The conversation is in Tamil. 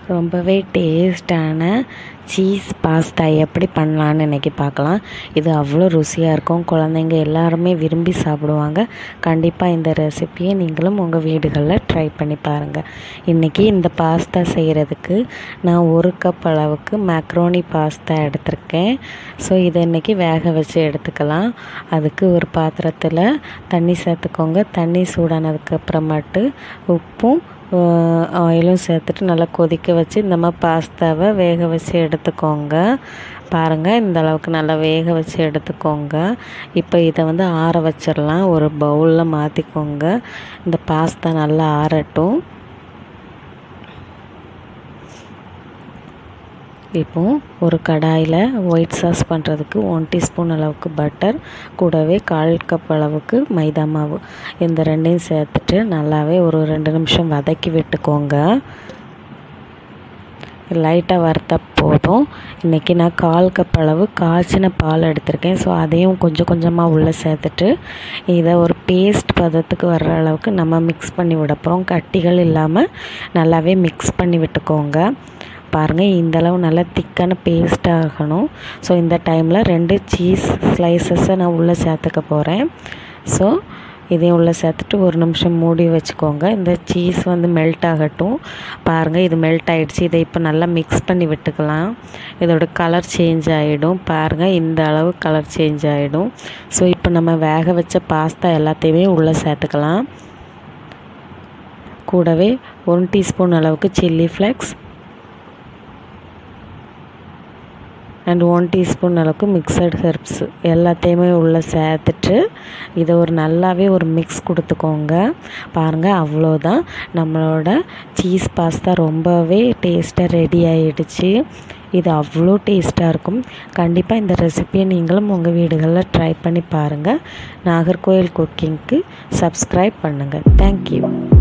ரொம்பவே டேஸ்டான சீஸ் பாஸ்தா எப்படி பண்ணலான்னு இன்றைக்கி பார்க்கலாம் இது அவ்வளோ ருசியாக இருக்கும் குழந்தைங்க எல்லாருமே விரும்பி சாப்பிடுவாங்க கண்டிப்பாக இந்த ரெசிப்பியை நீங்களும் உங்கள் வீடுகளில் ட்ரை பண்ணி பாருங்கள் இன்றைக்கி இந்த பாஸ்தா செய்கிறதுக்கு நான் ஒரு கப் அளவுக்கு மேக்ரோனி பாஸ்தா எடுத்திருக்கேன் ஸோ இதை இன்றைக்கி வேக வச்சு எடுத்துக்கலாம் அதுக்கு ஒரு பாத்திரத்தில் தண்ணி சேர்த்துக்கோங்க தண்ணி சூடானதுக்கு அப்புறமாட்டு உப்பும் ஆயிலும் சேர்த்துட்டு நல்லா கொதிக்க வச்சு இந்த மாதிரி பாஸ்தாவை வேக வச்சு எடுத்துக்கோங்க பாருங்கள் இந்த அளவுக்கு நல்லா வேக வச்சு எடுத்துக்கோங்க இப்போ இதை வந்து ஆற வச்சிடலாம் ஒரு பவுலில் மாற்றிக்கோங்க இந்த பாஸ்தா நல்லா ஆறட்டும் இப்போ ஒரு கடாயில் ஒயிட் சாஸ் பண்ணுறதுக்கு ஒன் டீஸ்பூன் அளவுக்கு பட்டர் கூடவே கால் கப் அளவுக்கு மைதா மாவு இந்த ரெண்டையும் சேர்த்துட்டு நல்லாவே ஒரு ரெண்டு நிமிஷம் வதக்கி விட்டுக்கோங்க லைட்டாக வறுத்த போதும் இன்றைக்கி நான் கால் கப் அளவு காய்ச்சின பால் எடுத்திருக்கேன் ஸோ அதையும் கொஞ்சம் கொஞ்சமாக உள்ளே சேர்த்துட்டு இதை ஒரு பேஸ்ட் பதத்துக்கு வர்ற அளவுக்கு நம்ம மிக்ஸ் பண்ணி விட போகிறோம் கட்டிகள் இல்லாமல் நல்லாவே மிக்ஸ் பண்ணி விட்டுக்கோங்க பாருங்கள் இந்தளவு நல்லா திக்கான பேஸ்ட் ஆகணும் ஸோ இந்த டைமில் ரெண்டு சீஸ் ஸ்லைசஸை நான் உள்ளே சேர்த்துக்க போகிறேன் ஸோ இதையும் உள்ளே சேர்த்துட்டு ஒரு நிமிஷம் மூடி வச்சுக்கோங்க இந்த சீஸ் வந்து மெல்ட் ஆகட்டும் பாருங்கள் இது மெல்ட் ஆகிடுச்சு இதை இப்போ நல்லா மிக்ஸ் பண்ணி விட்டுக்கலாம் இதோட கலர் சேஞ்ச் ஆகிடும் பாருங்கள் இந்த அளவு கலர் சேஞ்ச் ஆகிடும் ஸோ இப்போ நம்ம வேக வச்ச பாஸ்தா எல்லாத்தையுமே உள்ளே சேர்த்துக்கலாம் கூடவே ஒன் டீஸ்பூன் அளவுக்கு chilli flakes and one teaspoon அளவுக்கு மிக்சட் ஹெர்ப்ஸ் எல்லாத்தையுமே உள்ளே சேர்த்துட்டு இதை ஒரு நல்லாவே ஒரு மிக்ஸ் கொடுத்துக்கோங்க பாருங்கள் அவ்வளோதான் நம்மளோட சீஸ் பாஸ்தா ரொம்பவே டேஸ்ட்டாக ரெடி ஆகிடுச்சு இது அவ்வளோ டேஸ்ட்டாக இருக்கும் கண்டிப்பாக இந்த ரெசிப்பியை நீங்களும் உங்கள் வீடுகளில் ட்ரை பண்ணி பாருங்கள் நாகர்கோயில் குக்கிங்க்கு சப்ஸ்கிரைப் பண்ணுங்கள் தேங்க்யூ